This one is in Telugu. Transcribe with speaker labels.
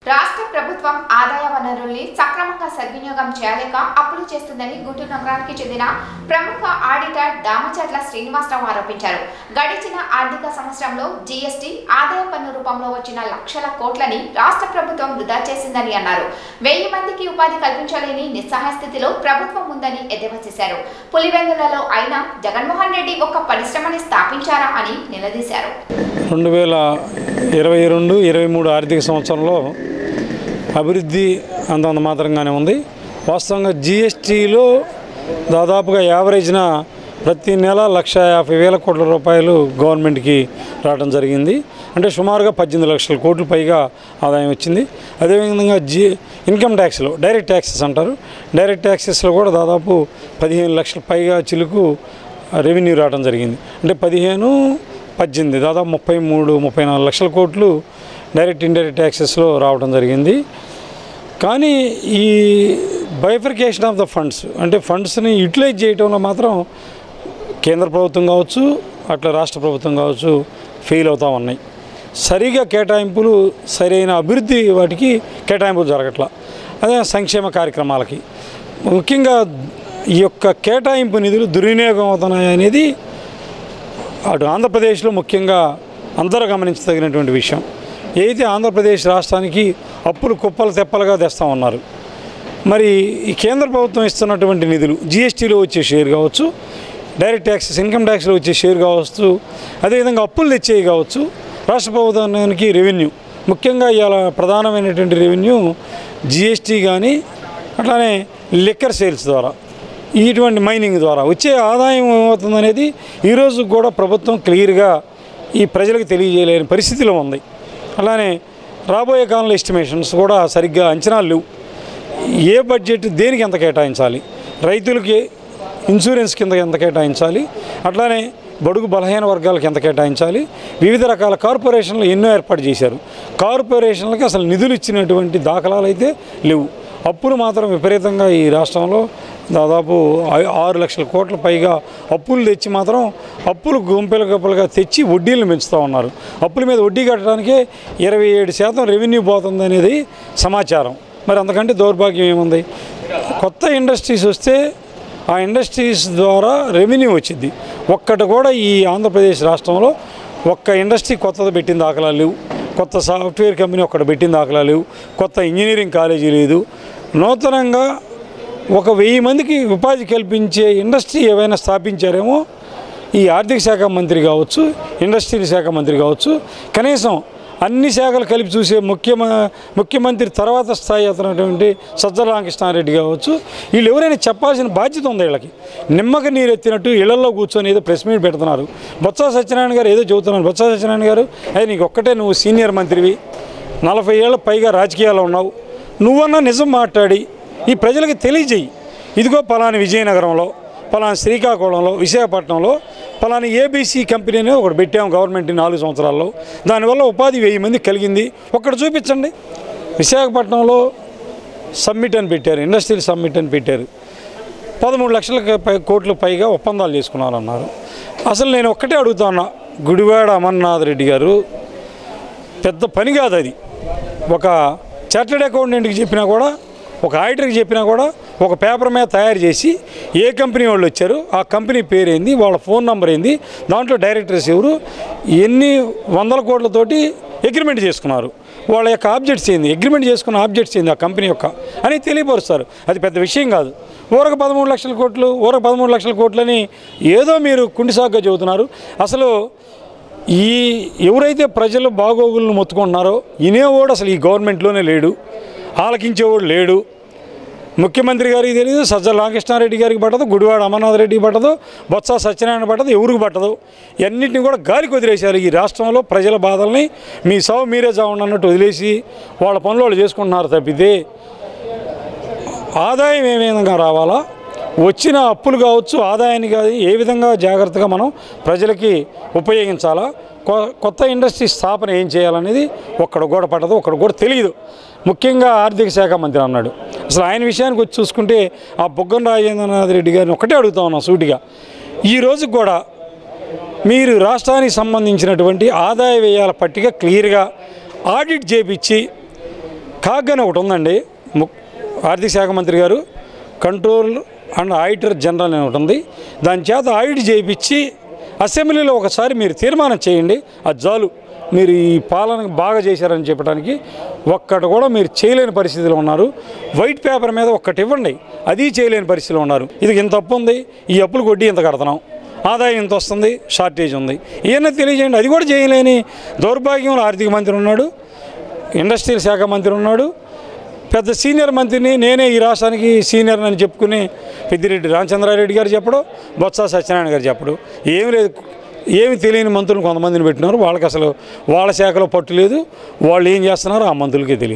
Speaker 1: రాష్ట్ర ప్రభుత్వం ఆదాయ వనరుల్ని సక్రమంగా సద్వినియోగం చేయలేక అప్పులు చేస్తుందని గుంటూరు నగరానికి చెందిన ప్రముఖ ఆడిటర్ దామచర్ల శ్రీనివాసరావు ఆరోపించారు గడిచిన ఆర్థిక సంవత్సరంలో జీఎస్టీ ఆదాయ పన్ను రూపంలో వచ్చిన లక్షల కోట్లని రాష్ట్ర ప్రభుత్వం వృధా చేసిందని అన్నారు వెయ్యి మందికి ఉపాధి కల్పించలేని నిస్సహాయ స్థితిలో ప్రభుత్వం ఉందని ఎద్దేవా చేశారు పులివెందులలో అయినా జగన్మోహన్ రెడ్డి ఒక పరిశ్రమని స్థాపించారా అని నిలదీశారు
Speaker 2: రెండు వేల ఇరవై రెండు ఇరవై మూడు ఆర్థిక సంవత్సరంలో అభివృద్ధి అంతంత మాత్రంగానే ఉంది వాస్తవంగా జిఎస్టీలో దాదాపుగా యావరేజ్న ప్రతి నెల లక్ష యాభై వేల కోట్ల రూపాయలు గవర్నమెంట్కి రావడం జరిగింది అంటే సుమారుగా పద్దెనిమిది లక్షల కోట్ల పైగా ఆదాయం వచ్చింది అదేవిధంగా జి ఇన్కమ్ ట్యాక్స్లో డైరెక్ట్ ట్యాక్సెస్ అంటారు డైరెక్ట్ ట్యాక్సెస్లో కూడా దాదాపు పదిహేను లక్షల పైగా చిలుకు రెవెన్యూ రావడం జరిగింది అంటే పదిహేను పద్దెనిమిది దాదాపు ముప్పై మూడు ముప్పై నాలుగు లక్షల కోట్లు డైరెక్ట్ ఇండైరెక్ట్ ట్యాక్సెస్లో రావడం జరిగింది కానీ ఈ బైఫర్కేషన్ ఆఫ్ ద ఫండ్స్ అంటే ఫండ్స్ని యూటిలైజ్ చేయడంలో మాత్రం కేంద్ర ప్రభుత్వం కావచ్చు అట్లా రాష్ట్ర ప్రభుత్వం కావచ్చు ఫెయిల్ అవుతూ ఉన్నాయి సరిగా కేటాయింపులు సరైన అభివృద్ధి వాటికి కేటాయింపులు జరగట్లా అదే సంక్షేమ కార్యక్రమాలకి ముఖ్యంగా ఈ యొక్క కేటాయింపు నిధులు దుర్వినియోగం అవుతున్నాయి అనేది అటు ఆంధ్రప్రదేశ్లో ముఖ్యంగా అందరూ గమనించదగినటువంటి విషయం ఏదైతే ఆంధ్రప్రదేశ్ రాష్ట్రానికి అప్పులు కుప్పలు తెప్పలుగా తెస్తా ఉన్నారు మరి ఈ కేంద్ర ప్రభుత్వం ఇస్తున్నటువంటి నిధులు జిఎస్టీలో వచ్చే షేర్ కావచ్చు డైరెక్ట్ ట్యాక్సెస్ ఇన్కమ్ ట్యాక్స్లో వచ్చే షేర్ కావచ్చు అదేవిధంగా అప్పులు తెచ్చేవి కావచ్చు రాష్ట్ర ప్రభుత్వానికి రెవెన్యూ ముఖ్యంగా ఇవాళ ప్రధానమైనటువంటి రెవెన్యూ జిఎస్టీ కానీ అట్లానే లిక్కర్ సేల్స్ ద్వారా ఇటువంటి మైనింగ్ ద్వారా వచ్చే ఆదాయం ఏమవుతుందనేది ఈరోజు కూడా ప్రభుత్వం క్లియర్గా ఈ ప్రజలకు తెలియజేయలేని పరిస్థితిలో ఉంది అలానే రాబోయే కాలంలో ఎస్టిమేషన్స్ కూడా సరిగ్గా అంచనాలు లేవు ఏ బడ్జెట్ దేనికి ఎంత కేటాయించాలి రైతులకి ఇన్సూరెన్స్ కింద ఎంత కేటాయించాలి అట్లానే బడుగు బలహీన వర్గాలకు ఎంత కేటాయించాలి వివిధ రకాల కార్పొరేషన్లు ఎన్నో ఏర్పాటు చేశారు కార్పొరేషన్లకి అసలు నిధులు ఇచ్చినటువంటి దాఖలాలు అయితే లేవు అప్పులు మాత్రం విపరీతంగా ఈ రాష్ట్రంలో దాదాపు ఐ- ఆరు లక్షల కోట్ల పైగా అప్పులు తెచ్చి మాత్రం అప్పులు గుంపెలు గొప్పలుగా తెచ్చి వడ్డీలను పెంచుతూ ఉన్నారు అప్పుల మీద వడ్డీ కట్టడానికే ఇరవై ఏడు శాతం రెవెన్యూ పోతుంది అనేది సమాచారం మరి అంతకంటే దౌర్భాగ్యం ఏముంది కొత్త ఇండస్ట్రీస్ వస్తే ఆ ఇండస్ట్రీస్ ద్వారా రెవెన్యూ వచ్చింది ఒక్కటి కూడా ఈ ఆంధ్రప్రదేశ్ రాష్ట్రంలో ఒక్క ఇండస్ట్రీ కొత్తది పెట్టిన దాఖలాలు లేవు కొత్త సాఫ్ట్వేర్ కంపెనీ ఒక్కటి పెట్టిన దాఖలాలు లేవు కొత్త ఇంజనీరింగ్ కాలేజీ లేదు నూతనంగా ఒక వెయ్యి మందికి ఉపాధి కల్పించే ఇండస్ట్రీ ఏవైనా స్థాపించారేమో ఈ ఆర్థిక శాఖ మంత్రి కావచ్చు ఇండస్ట్రీల శాఖ మంత్రి కావచ్చు కనీసం అన్ని శాఖలు కలిపి చూసే ముఖ్యమ ముఖ్యమంత్రి తర్వాత స్థాయి అతనటువంటి సజ్జల రామకృష్ణారెడ్డి కావచ్చు వీళ్ళు ఎవరైనా చెప్పాల్సిన బాధ్యత ఉంది వీళ్ళకి నిమ్మక నీరు ఎత్తినట్టు ఇళ్లలో కూర్చొని ఏదో ప్రెస్ మీట్ పెడుతున్నారు బొత్స సత్యనారాయణ గారు ఏదో చెబుతున్నారు బొత్స సత్యనారాయణ గారు అయ్యి నీకు ఒక్కటే నువ్వు సీనియర్ మంత్రివి నలభై ఏళ్ళ పైగా రాజకీయాల్లో ఉన్నావు నువ్వన్నా నిజం మాట్లాడి ఈ ప్రజలకు తెలియజేయి ఇదిగో పలాని విజయనగరంలో పలానా శ్రీకాకుళంలో విశాఖపట్నంలో పలానా ఏబీసీ కంపెనీ అనేది ఒకటి పెట్టాము గవర్నమెంట్ ఈ నాలుగు సంవత్సరాల్లో దానివల్ల ఉపాధి వెయ్యి మంది కలిగింది ఒక్కటి చూపించండి విశాఖపట్నంలో సమ్మిట్ అని పెట్టారు ఇండస్ట్రియల్ సమ్మిట్ అని పెట్టారు పదమూడు లక్షల పై కోట్ల పైగా ఒప్పందాలు చేసుకున్నారన్నారు అసలు నేను ఒక్కటే అడుగుతా ఉన్నా గుడివాడ అమర్నాథ్ రెడ్డి గారు పెద్ద పని కాదు అది ఒక చార్టెడ్ అకౌంటెంట్కి చెప్పినా కూడా ఒక ఆడిటర్కి చెప్పినా కూడా ఒక పేపర్ మీద తయారు చేసి ఏ కంపెనీ వాళ్ళు వచ్చారు ఆ కంపెనీ పేరు ఏంది వాళ్ళ ఫోన్ నెంబర్ ఏంది దాంట్లో డైరెక్టర్స్ ఎవరు ఎన్ని వందల కోట్లతోటి అగ్రిమెంట్ చేసుకున్నారు వాళ్ళ యొక్క ఆబ్జెక్ట్స్ ఏంది అగ్రిమెంట్ చేసుకున్న ఆబ్జెక్ట్స్ ఏంది ఆ కంపెనీ యొక్క అని తెలియపరుస్తారు అది పెద్ద విషయం కాదు ఊరక పదమూడు లక్షల కోట్లు ఊరక పదమూడు లక్షల కోట్లని ఏదో మీరు కుండిసాగ్గా చెబుతున్నారు అసలు ఈ ఎవరైతే ప్రజలు బాగోగులను మొత్తుకుంటున్నారో వినేవాడు అసలు ఈ గవర్నమెంట్లోనే లేడు ఆలకించేవాడు లేడు ముఖ్యమంత్రి గారికి తెలియదు సజ్జల రామకృష్ణారెడ్డి గారికి పట్టదు గుడివాడ అమర్నాథ్ రెడ్డికి పట్టదు బొత్స సత్యనారాయణ పట్టదు ఎవరికి పట్టదు ఇవన్నింటినీ కూడా గాలికి వదిలేశారు ఈ రాష్ట్రంలో ప్రజల బాధల్ని మీ సావు మీరే చావండి అన్నట్టు వదిలేసి వాళ్ళ పనులు వాళ్ళు చేసుకుంటున్నారు తప్పితే ఆదాయం ఏ విధంగా రావాలా వచ్చిన అప్పులు కావచ్చు ఆదాయాన్ని కాదు ఏ విధంగా జాగ్రత్తగా మనం ప్రజలకి ఉపయోగించాలా కొ- కొత్త ఇండస్ట్రీ స్థాపన ఏం చేయాలనేది ఒక్కడ కూడా పట్టదు ఒక్కడ కూడా తెలియదు ముఖ్యంగా ఆర్థిక శాఖ మంత్రి అన్నాడు అసలు ఆయన విషయానికి వచ్చి చూసుకుంటే ఆ బుగ్గన రాజేంద్రనాథ్ రెడ్డి గారిని ఒకటే అడుగుతా ఉన్నా సూటిగా ఈ రోజుకి కూడా మీరు రాష్ట్రానికి సంబంధించినటువంటి ఆదాయ వ్యయాల పట్టిక క్లియర్గా ఆడిట్ చేపించి కాగ్ అని ఒకటి ఉందండి ము- ఆర్థిక శాఖ మంత్రి గారు కంట్రోల్ అండ్ ఆడిటర్ జనరల్ అని ఒకటి ఉంది దాని చేత ఆడిట్ చేయించి అసెంబ్లీలో ఒకసారి మీరు తీర్మానం చేయండి అది చాలు మీరు ఈ పాలన బాగా చేశారని చెప్పడానికి ఒక్కటి కూడా మీరు చేయలేని పరిస్థితిలో ఉన్నారు వైట్ పేపర్ మీద ఒక్కటి ఇవ్వండి అది చేయలేని పరిస్థితిలో ఉన్నారు ఇది ఇంత అప్పు ఉంది ఈ అప్పులు కొట్టి ఇంత కడుతున్నాం ఆదాయం ఇంత వస్తుంది షార్టేజ్ ఉంది ఇవన్నీ తెలియజేయండి అది కూడా చేయలేని దౌర్భాగ్యంలో ఆర్థిక మంత్రి ఉన్నాడు ఇండస్ట్రియల్ శాఖ మంత్రి ఉన్నాడు పెద్ద సీనియర్ మంత్రిని నేనే ఈ రాష్ట్రానికి సీనియర్ అని చెప్పుకుని పెద్దిరెడ్డి రామచంద్రారెడ్డి గారు చెప్పడం బొత్స సత్యనారాయణ గారు చెప్పడం ఏమి లేదు ఏమి తెలియని మంత్రులు కొంతమందిని పెట్టినారు వాళ్ళకి అసలు వాళ్ళ శాఖలో పట్టు లేదు వాళ్ళు ఏం చేస్తున్నారో ఆ మంత్రులకే తెలియదు